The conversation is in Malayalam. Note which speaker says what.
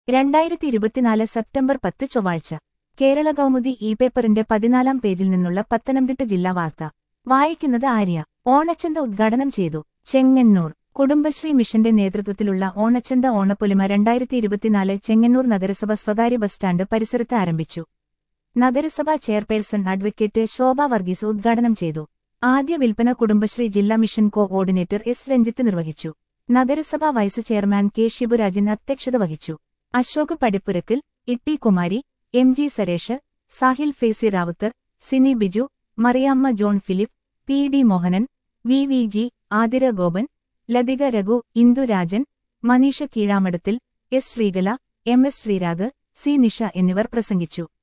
Speaker 1: രണ്ടായിരത്തി ഇരുപത്തിനാല് സെപ്റ്റംബർ പത്ത് ചൊവ്വാഴ്ച കേരള കൗമുദി ഇ പേപ്പറിന്റെ പതിനാലാം പേജിൽ നിന്നുള്ള പത്തനംതിട്ട ജില്ലാ വാർത്ത വായിക്കുന്നത് ആര്യ ഓണച്ചന്ത ഉദ്ഘാടനം ചെയ്തു ചെങ്ങന്നൂർ കുടുംബശ്രീ മിഷന്റെ നേതൃത്വത്തിലുള്ള ഓണച്ചന്ത ഓണപ്പൊലിമ രണ്ടായിരത്തി ഇരുപത്തിനാല് ചെങ്ങന്നൂർ നഗരസഭ സ്വകാര്യ ബസ് സ്റ്റാൻഡ് പരിസരത്ത് ആരംഭിച്ചു നഗരസഭാ ചെയർപേഴ്സൺ അഡ്വക്കേറ്റ് ശോഭ വർഗീസ് ഉദ്ഘാടനം ചെയ്തു ആദ്യ വിൽപ്പന കുടുംബശ്രീ ജില്ലാ mission coordinator S Ranjith നിർവഹിച്ചു നഗരസഭാ വൈസ് ചെയർമാൻ കെ ശിവരാജൻ അധ്യക്ഷത വഹിച്ചു Ashok Padippurakkil Itty Kumari M G Saresh Sahil Faisi Rawther Sini Biju Mariamma John Philip P D Mohanan V V G Athira Gopan Lathika Raghu Indurajan Manisha Keezhamadathil S Sreekala M S Sreerag C Nisha എന്നിവർ പ്രസംഗിച്ചു